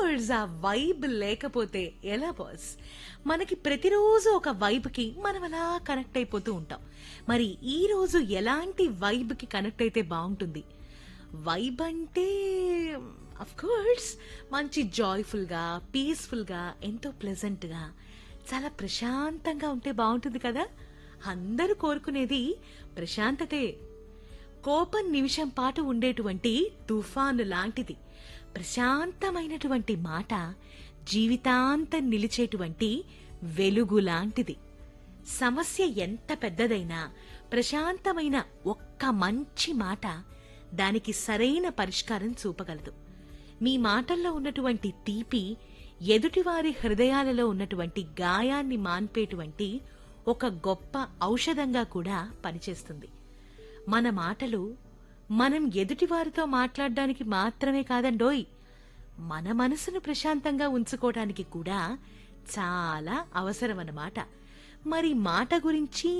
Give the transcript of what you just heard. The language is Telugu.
కోర్స్ ఆ వైబ్ లేకపోతే ఎలా బాస్ మనకి ప్రతిరోజు ఒక వైబ్కి మనం అలా కనెక్ట్ అయిపోతూ ఉంటాం మరి ఈ రోజు ఎలాంటి వైబ్కి కనెక్ట్ అయితే బాగుంటుంది వైబ్ అంటే అఫ్ కోర్స్ మంచి జాయ్ఫుల్గా పీస్ఫుల్గా ఎంతో ప్లెజెంట్గా చాలా ప్రశాంతంగా ఉంటే బాగుంటుంది కదా అందరూ కోరుకునేది ప్రశాంతతే కోపం నిమిషం పాటు ఉండేటువంటి తుఫాను లాంటిది ప్రశాంతమైనటువంటి మాట జీవితాంతం నిలిచేటువంటి వెలుగు లాంటిది సమస్య ఎంత పెద్దదైనా ప్రశాంతమైన ఒక్క మంచి మాట దానికి సరైన పరిష్కారం చూపగలదు మీ మాటల్లో ఉన్నటువంటి తీపి ఎదుటివారి హృదయాలలో ఉన్నటువంటి గాయాన్ని మాన్పేటువంటి ఒక గొప్ప ఔషధంగా కూడా పనిచేస్తుంది మన మాటలు మనం ఎదుటివారితో మాట్లాడడానికి మాత్రమే కాదండోయ్ మన మనసును ప్రశాంతంగా ఉంచుకోవడానికి కూడా చాలా అవసరమన్నమాట మరి మాట గురించి